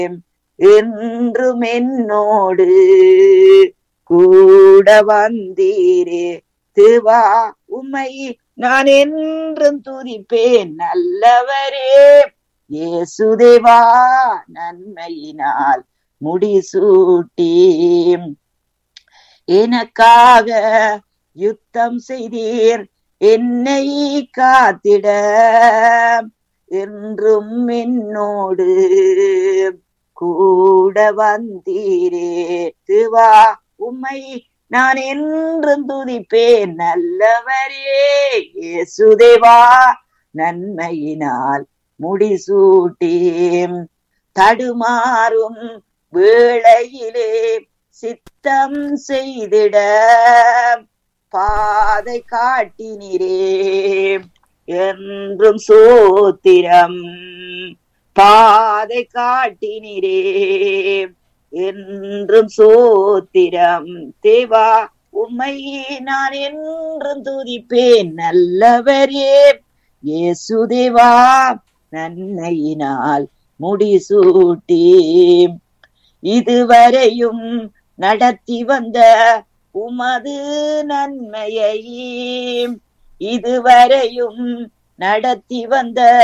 என்றும் என்னோடு கூட வந்தீரே திருவா உம்மை நான் என்றும் துதிப்பேன் நல்லவரே இயேசுதேவா நன்மையினால் முடிசூட்டி எனக்காக யுத்தம் செய்தீர் என்னை காத்திட என்றும் என்னோடு கூட வந்தீரே திருவா உம்மை நான் என்றும் துதிப்பேன் நல்லவரே இயேசுதேவா நன்மையினால் முடிசூட்டி தடுமாறும் வேளையிலே சித்தம் செய்திட பாதை காட்டினிரே என்றும் சோத்திரம் பாதை காட்டினிரே என்றும் சோத்திரம் தேவா உம்மை நான் என்றும் துதிப்பேன் நல்லவரே இயேசுதேவா நன்மையினால் முடிசூட்டி இதுவரையும் நடத்தி வந்த உமது நன்மையை இதுவரையும் நடத்தி வந்த